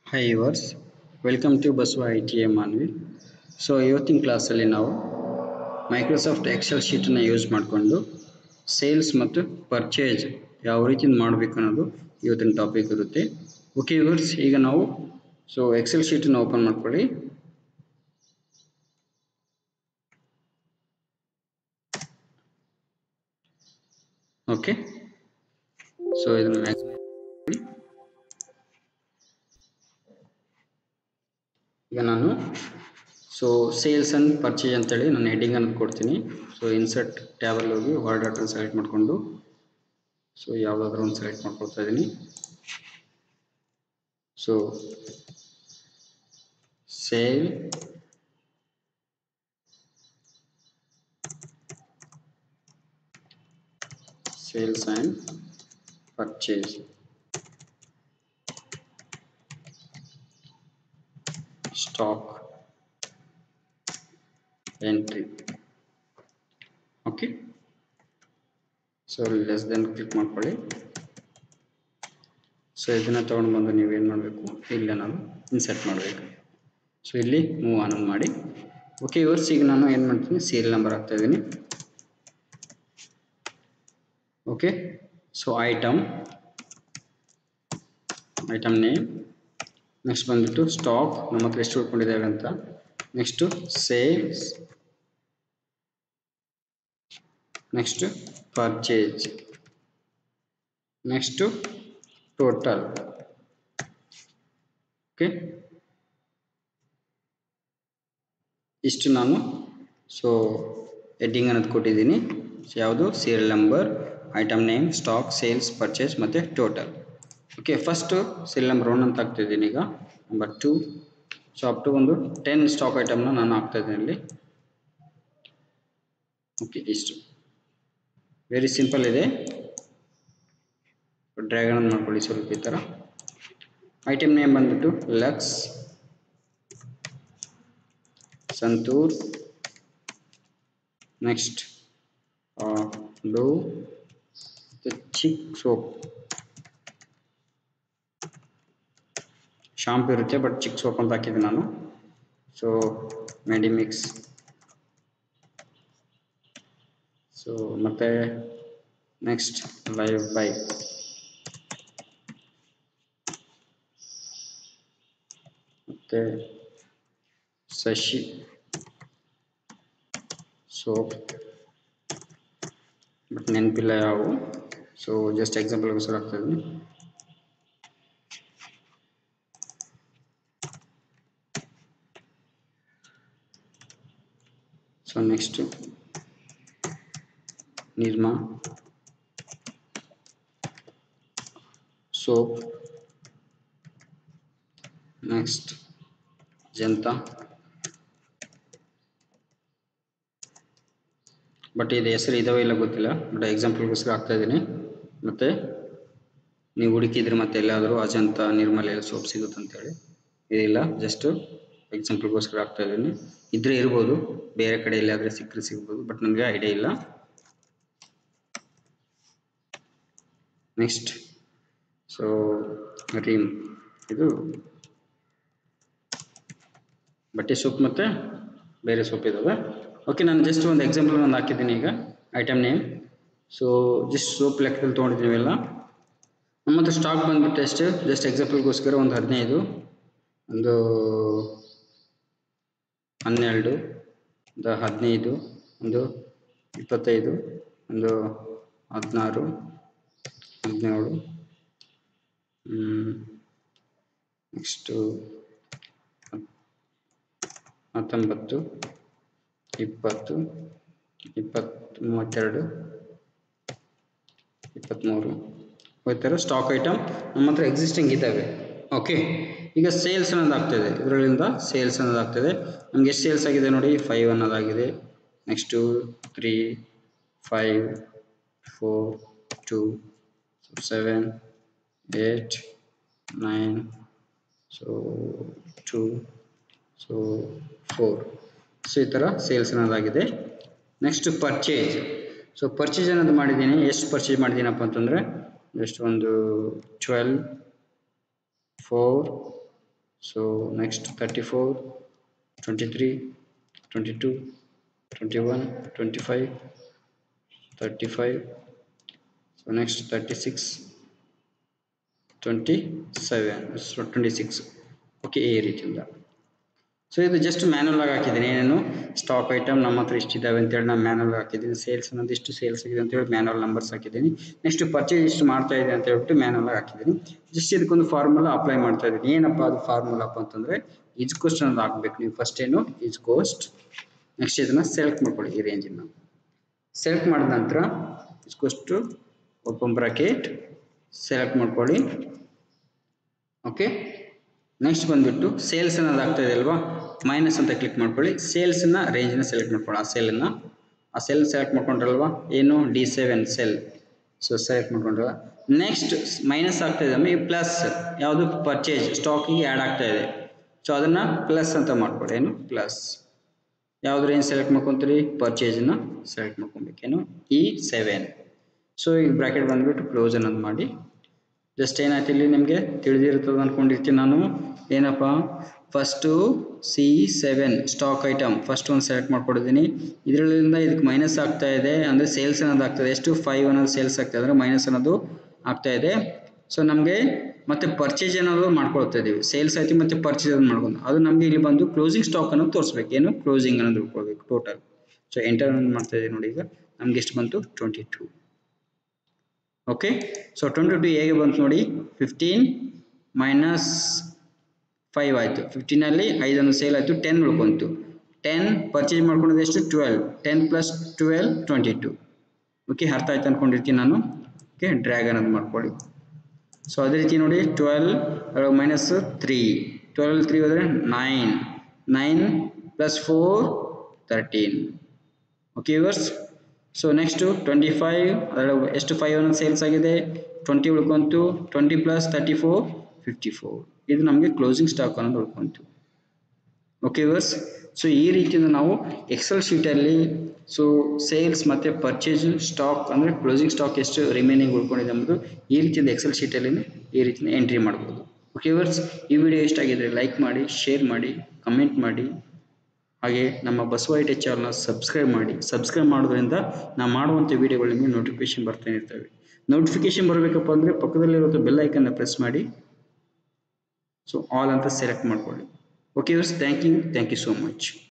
high viewers welcome to Basava I T A Manvi so ಇವತ್ತಿನ ಕ್ಲಾಸಲ್ಲಿ ನಾವು ಮೈಕ್ರೋಸಾಫ್ಟ್ ಎಕ್ಸೆಲ್ ಶೀಟನ್ನು ಯೂಸ್ ಮಾಡಿಕೊಂಡು ಸೇಲ್ಸ್ ಮತ್ತು ಪರ್ಚೇಸ್ ಯಾವ ರೀತಿ ಮಾಡಬೇಕು ಅನ್ನೋದು ಇವತ್ತಿನ ಟಾಪಿಕ್ ಇರುತ್ತೆ ಓಕೆ ವರ್ಸ್ ಈಗ ನಾವು ಸೊ ಎಕ್ಸೆಲ್ ಶೀಟನ್ನು ಓಪನ್ ಮಾಡ್ಕೊಳ್ಳಿ ಓಕೆ ಸೊ ಇದನ್ನು ಈಗ ನಾನು ಸೊ ಸೇಲ್ಸ್ ಆ್ಯಂಡ್ ಪರ್ಚೇಸ್ ಅಂತೇಳಿ ನಾನು ಹೆಡ್ಡಿಂಗ್ ಅನ್ನೋದು ಕೊಡ್ತೀನಿ ಸೊ ಇನ್ಸರ್ಟ್ ಟ್ಯಾಬಲ್ಲಿ ಹೋಗಿ ವರ್ಡ್ ಡಾಟನ್ನು ಸೆಲೆಕ್ಟ್ ಮಾಡಿಕೊಂಡು ಸೊ ಯಾವುದಾದ್ರೂ ಒಂದು ಸೆಲೆಕ್ಟ್ ಮಾಡ್ಕೊಳ್ತಾ ಇದ್ದೀನಿ so sale sales and purchase stock entry okay so less than click ಮಾಡ್ಕೊಳ್ಳಿ ಸೊ ಇದನ್ನು ತೊಗೊಂಡು ಬಂದು ನೀವೇನು ಮಾಡಬೇಕು ಇಲ್ಲಿ ನಾನು ಇನ್ಸರ್ಟ್ ಮಾಡಬೇಕು ಸೊ ಇಲ್ಲಿ ಮೂವ್ ಆನಂದ್ ಮಾಡಿ ಓಕೆ ಇವರ್ಸ್ ಈಗ ನಾನು ಏನು ಮಾಡ್ತೀನಿ ಸೀರಿಯಲ್ ನಂಬರ್ ಹಾಕ್ತಾ ಇದ್ದೀನಿ okay so item item name next ಬಂದ್ಬಿಟ್ಟು ಸ್ಟಾಕ್ ನಮ್ಮ ಹತ್ರ ಎಷ್ಟು ಉಳ್ಕೊಂಡಿದ್ದೇವೆ ಅಂತ next sales next purchase next total okay ಇಷ್ಟು ನಾನು ಸೊ ಎಡ್ಡಿಂಗ್ ಅನ್ನೋದು ಕೊಟ್ಟಿದ್ದೀನಿ ಯಾವುದು serial number item name stock sales purchase ಮತ್ತು total okay first serial number one ಅಂತ ಹಾಕ್ತಿದ್ದೀನಿ ಈಗ number two so up to ಒಂದು ಟೆನ್ ಸ್ಟಾಕ್ ಐಟಮ್ನ ನಾನು ಹಾಕ್ತಾ ಇದ್ದೀನಿ ಇಲ್ಲಿ ಓಕೆ ಇಷ್ಟು ವೆರಿ ಸಿಂಪಲ್ ಇದೆ ಡ್ರ್ಯಾಗನ್ ಮಾಡ್ಕೊಳ್ಳಿ ಸ್ವಲ್ಪ ಈ ಥರ ಐಟಮ್ ನೇಮ್ ಬಂದ್ಬಿಟ್ಟು Lux Santoor next Dove Chik soap shampoo ಇರುತ್ತೆ ಬಟ್ ಚಿಕ್ ಸೋಪ್ ಅಂತ ಹಾಕಿದ್ದೆ ನಾನು ಸೊ ಮೆಡಿಮಿಕ್ಸ್ ಸೊ ಮತ್ತು ನೆಕ್ಸ್ಟ್ ಲೈವ್ ಬೈ ಮತ್ತು ಶಶಿ ಸೋಪ್ ಬಟ್ ನೆನಪಿಲ್ಲ ಯಾವುವು ಸೊ ಜಸ್ಟ್ ಎಕ್ಸಾಂಪಲ್ಗೋಸ್ಕರ ಆಗ್ತಾ ಇದ್ದೀನಿ so next Nirma soap next ಜಂತಾ ಬಟ್ ಇದು ಹೆಸರು ಇದಾವೆ ಇಲ್ಲ ಗೊತ್ತಿಲ್ಲ ಬಟ್ ಎಕ್ಸಾಂಪಲ್ಗೋಸ್ಕರ ಆಗ್ತಾ ಇದ್ದೀನಿ ಮತ್ತು ನೀವು ಹುಡುಕಿದ್ರೆ ಮತ್ತೆ ಎಲ್ಲಾದರೂ ಅಜಂತ ನಿರ್ಮಲ ಎಲ್ಲ ಸೋಪ್ ಸಿಗುತ್ತೆ ಅಂತೇಳಿ ಇದಿಲ್ಲ ಜಸ್ಟು ಎಕ್ಸಾಂಪಲ್ಗೋಸ್ಕರ ಆಗ್ತಾ ಇದ್ದೀನಿ ಇದ್ರೆ ಇರ್ಬೋದು ಬೇರೆ ಕಡೆ ಎಲ್ಲಾದರೆ ಸಿಕ್ಕರೆ ಸಿಗ್ಬೋದು ಬಟ್ ನನಗೆ ಐಡಿಯಾ ಇಲ್ಲ ನೆಕ್ಸ್ಟ್ ಸೊ ರೀಮ್ ಇದು ಬಟ್ಟೆ ಸೋಪ್ ಮತ್ತು ಬೇರೆ ಸೋಪ್ ಇದ್ದಾವೆ ಓಕೆ ನಾನು ಜಸ್ಟ್ ಒಂದು ಎಕ್ಸಾಂಪಲ್ ಒಂದು ಹಾಕಿದ್ದೀನಿ ಈಗ item name so just soap ಲೆಕ್ಕದಲ್ಲಿ ತೊಗೊಂಡಿದ್ದೀವೆಲ್ಲ ನಮ್ಮ ಹತ್ರ ಸ್ಟಾಕ್ ಬಂದ್ಬಿಟ್ಟು ಎಷ್ಟು ಜಸ್ಟ್ ಎಕ್ಸಾಂಪಲ್ಗೋಸ್ಕರ ಒಂದು ಹದಿನೈದು ಒಂದು ಹನ್ನೆರಡು ಒಂದು ಹದಿನೈದು ಒಂದು ಇಪ್ಪತ್ತೈದು ಒಂದು ಹದಿನಾರು ಹದಿನೇಳು ನೆಕ್ಸ್ಟು ಹತ್ತೊಂಬತ್ತು ಇಪ್ಪತ್ತು ಇಪ್ಪತ್ತು ಮೂವತ್ತೆರಡು ಇಪ್ಪತ್ತ್ಮೂರು ಈ ಥರ ಸ್ಟಾಕ್ ಐಟಮ್ ನಮ್ಮ ಹತ್ರ ಎಕ್ಸಿಸ್ಟಿಂಗ್ ಇದ್ದಾವೆ ಓಕೆ ಈಗ ಸೇಲ್ಸ್ ಅನ್ನೋದು ಆಗ್ತಾಯಿದೆ ಇದರಲ್ಲಿಂದ ಸೇಲ್ಸ್ ಅನ್ನೋದು ಆಗ್ತದೆ ನಮ್ಗೆ ಎಷ್ಟು ಸೇಲ್ಸ್ ಆಗಿದೆ ನೋಡಿ ಫೈವ್ ಅನ್ನೋದಾಗಿದೆ next three five four two seven eight nine so two so four so ಈ ಥರ ಸೇಲ್ಸ್ ಅನ್ನೋದಾಗಿದೆ ನೆಕ್ಸ್ಟ್ ಪರ್ಚೇಸ್ ಸೊ ಪರ್ಚೇಸ್ ಅನ್ನೋದು ಮಾಡಿದ್ದೀನಿ ಎಷ್ಟು ಪರ್ಚೇಸ್ ಮಾಡಿದ್ದೀನಪ್ಪ ಅಂತಂದರೆ ಜಸ್ಟ್ ಒಂದು twelve four so next thirty four twenty three twenty two twenty one twenty five thirty five so next thirty six twenty seven so twenty six okay ಈ ರೀತಿಯಿಂದ so ಇದು just manual ಆಗಿ ಹಾಕಿದ್ದೀನಿ ಏನೇನು stock item ನಮ್ಮ ಹತ್ರ ಇಷ್ಟಿದ್ದಾವೆ ಅಂತೇಳಿ ನಾನು ಮ್ಯಾನುವಲ್ ಹಾಕಿದ್ದೀನಿ ಸೇಲ್ಸ್ ಅನ್ನೋದು ಇಷ್ಟು ಸೇಲ್ಸ್ ಆಗಿದೆ ಅಂತೇಳಿ ಮ್ಯಾನುವಲ್ ನಂಬರ್ಸ್ ಹಾಕಿದ್ದೀನಿ ನೆಕ್ಸ್ಟ್ ಪರ್ಚೇಸ್ ಇಷ್ಟು ಮಾಡ್ತಾ ಇದೆ ಅಂತ ಹೇಳ್ಬಿಟ್ಟು ಮ್ಯಾನುವಲ್ ಆಗಿ ಹಾಕಿದ್ದೀನಿ ಜಸ್ಟ್ ಇದಕ್ಕೊಂದು ಫಾರ್ಮುಲಾ ಅಪ್ಲೈ ಮಾಡ್ತಾ ಇದ್ದೀನಿ ಏನಪ್ಪ ಅದು ಫಾರ್ಮುಲಾಪ್ಪ ಅಂತಂದರೆ ಇಜ್ ಕೋಸ್ಟ್ ಅನ್ನೋದು ಹಾಕ್ಬೇಕು ನೀವು ಫಸ್ಟ್ ಏನು ಇಜ್ ಕೋಸ್ಟ್ ನೆಕ್ಸ್ಟ್ ಇದನ್ನು ಸೆಲೆಕ್ಟ್ ಮಾಡ್ಕೊಳ್ಳಿ ಈ ರೇಂಜನ್ನು ಸೆಲೆಕ್ಟ್ ಮಾಡಿದ ನಂತರ ಇಜ್ ಕೋಸ್ಟ್ ಓಪನ್ ಬ್ರಾಕೆಟ್ ಸೆಲೆಕ್ಟ್ ಮಾಡ್ಕೊಳ್ಳಿ ಓಕೆ ನೆಕ್ಸ್ಟ್ ಬಂದ್ಬಿಟ್ಟು ಸೇಲ್ಸ್ ಅನ್ನೋದು ಆಗ್ತಾ ಇದೆ ಅಲ್ವಾ ಮೈನಸ್ ಅಂತ ಕ್ಲಿಕ್ ಮಾಡ್ಕೊಳ್ಳಿ ಸೇಲ್ಸ್ನ ರೇಂಜ್ನ ಸೆಲೆಕ್ಟ್ ಮಾಡ್ಕೊಳ್ಳಿ ಆ ಸೆಲ್ಲನ್ನು ಆ ಸೆಲ್ ಸೆಲೆಕ್ಟ್ ಮಾಡ್ಕೊಂಡ್ರಲ್ವಾ ಏನು D seven cell so select ಮಾಡ್ಕೊಂಡ್ರಲ್ಲ ನೆಕ್ಸ್ಟ್ ಮೈನಸ್ ಆಗ್ತಾ ಇದೆ ಅಂದರೆ ಪ್ಲಸ್ ಯಾವುದು ಪರ್ಚೇಸ್ ಸ್ಟಾಕಿಗೆ ಆ್ಯಡ್ ಆಗ್ತಾ ಇದೆ ಸೊ ಅದನ್ನು ಪ್ಲಸ್ ಅಂತ ಮಾಡ್ಕೊಳ್ಳಿ ಏನು ಪ್ಲಸ್ ಯಾವ್ದು ರೇಂಜ್ ಸೆಲೆಕ್ಟ್ ಮಾಡ್ಕೊತೀರಿ ಪರ್ಚೇಸ್ನ ಸೆಲೆಕ್ಟ್ ಮಾಡ್ಕೊಬೇಕೇನು ಇ ಸೆವೆನ್ ಸೊ ಈಗ ಬ್ರಾಕೆಟ್ ಬಂದುಬಿಟ್ಟು ಕ್ಲೋಸ್ ಅನ್ನೋದು ಮಾಡಿ ಜಸ್ಟ್ ಏನಾಯ್ತು ಇಲ್ಲಿ ನಿಮಗೆ ತಿಳಿದಿರ್ತದೆ ಅಂದ್ಕೊಂಡಿರ್ತೀನಿ ನಾನು ಏನಪ್ಪ first C seven stock item first ಒಂದು ಸೆಲೆಕ್ಟ್ ಮಾಡ್ಕೊಂಡಿದ್ದೀನಿ ಇದರಿಂದ ಇದಕ್ಕೆ ಮೈನಸ್ ಆಗ್ತಾ ಇದೆ ಅಂದರೆ ಸೇಲ್ಸ್ ಅನ್ನೋದು ಆಗ್ತದೆ ಎಷ್ಟು ಫೈವ್ ಅನ್ನೋದು ಸೇಲ್ಸ್ ಆಗ್ತಾ ಅಂದರೆ ಮೈನಸ್ ಅನ್ನೋದು ಆಗ್ತಾ ಇದೆ ಸೊ ನಮಗೆ ಮತ್ತೆ ಪರ್ಚೇಸ್ ಅನ್ನೋದು ಮಾಡ್ಕೊಳ್ತಾ ಇದ್ದೀವಿ ಸೇಲ್ಸ್ ಆಯ್ತು ಮತ್ತು ಪರ್ಚೇಸ್ ಅನ್ನೋದು ಮಾಡ್ಕೊಂಡು ಅದು ನಮಗೆ ಇಲ್ಲಿ ಬಂದು ಕ್ಲೋಸಿಂಗ್ ಸ್ಟಾಕ್ ಅನ್ನೋದು ತೋರಿಸ್ಬೇಕು ಏನು ಕ್ಲೋಸಿಂಗ್ ಅನ್ನೋದು ತಿಳ್ಕೊಳ್ಬೇಕು ಟೋಟಲ್ ಸೊ ಎಂಟರ್ ಅನ್ನೋದು ಮಾಡ್ತಾ ಇದ್ದೀವಿ ನೋಡಿ ಈಗ ನಮ್ಗೆ ಎಷ್ಟು ಬಂತು twenty two okay so twenty two ಹೇಗೆ ಬಂತು ನೋಡಿ ಫಿಫ್ಟೀನ್ ಮೈನಸ್ ಫೈವ್ ಆಯಿತು ಫಿಫ್ಟೀನಲ್ಲಿ ಐದನ್ನು ಸೇಲ್ ಆಯಿತು ಟೆನ್ ಉಳ್ಕೊಂತು ಟೆನ್ ಪರ್ಚೇಸ್ ಮಾಡ್ಕೊಂಡಿದ್ದು ಎಷ್ಟು twelve ten plus twelve twenty two okay ಅರ್ಥ ಆಯ್ತು ಅಂದ್ಕೊಂಡಿರ್ತೀನಿ ನಾನು ಓಕೆ ಡ್ರ್ಯಾಗ್ ಅನ್ನೋದು ಮಾಡ್ಕೊಳ್ಳಿ ಸೊ ಅದೇ ರೀತಿ ನೋಡಿ twelve minus three twelve three ಹೋದರೆ nine nine plus four thirteen okay ಇವರ್ಸ್ ಸೊ ನೆಕ್ಸ್ಟು ಟ್ವೆಂಟಿ ಫೈವ್ ಅದರಲ್ಲಿ ಎಷ್ಟು ಫೈವ್ ಅನ್ನೋದು ಸೇಲ್ಸ್ ಆಗಿದೆ ಟ್ವೆಂಟಿ ಉಳ್ಕೊಂತು twenty plus thirty four fifty four ಇದು ನಮಗೆ ಕ್ಲೋಸಿಂಗ್ ಸ್ಟಾಕ್ ಅನ್ನೋದು ಉಳ್ಕೊಂತು ಓಕೆ ವರ್ಸ್ ಸೊ ಈ ರೀತಿಯಿಂದ ನಾವು ಎಕ್ಸೆಲ್ ಶೀಟಲ್ಲಿ ಸೊ ಸೇಲ್ಸ್ ಮತ್ತು ಪರ್ಚೇಸ್ ಸ್ಟಾಕ್ ಅಂದರೆ ಕ್ಲೋಸಿಂಗ್ ಸ್ಟಾಕ್ ಎಷ್ಟು ರಿಮೈನಿಂಗ್ ಉಳ್ಕೊಂಡಿದೆ ಎಂಬುದು ಈ ರೀತಿಯಿಂದ ಎಕ್ಸೆಲ್ ಶೀಟಲ್ಲಿ ಈ ರೀತಿಯಿಂದ ಎಂಟ್ರಿ ಮಾಡ್ಬೋದು ಓಕೆ ವರ್ಸ್ ಈ ವಿಡಿಯೋ ಇಷ್ಟ ಆಗಿದ್ರೆ ಲೈಕ್ ಮಾಡಿ ಶೇರ್ ಮಾಡಿ ಕಮೆಂಟ್ ಮಾಡಿ ಹಾಗೆ ನಮ್ಮ ಬಸವ ಐ ಟಿ ಚಾನಲ್ನ ಸಬ್ಸ್ಕ್ರೈಬ್ ಮಾಡಿ ಸಬ್ಸ್ಕ್ರೈಬ್ ಮಾಡೋದ್ರಿಂದ ನಾವು ಮಾಡುವಂಥ ವೀಡಿಯೋಗಳು ನಿಮಗೆ ನೋಟಿಫಿಕೇಶನ್ ಬರ್ತಾನೆ ಇರ್ತವೆ ನೋಟಿಫಿಕೇಶನ್ ಬರಬೇಕಪ್ಪ ಅಂದರೆ ಪಕ್ಕದಲ್ಲಿರೋ ಬೆಲ್ ಐಕನ್ನ ಪ್ರೆಸ್ ಮಾಡಿ ಸೊ ಆಲ್ ಅಂತ ಸೆಲೆಕ್ಟ್ ಮಾಡ್ಕೊಳ್ಳಿ ಓಕೆ ವರ್ಸ್ thank you thank you so much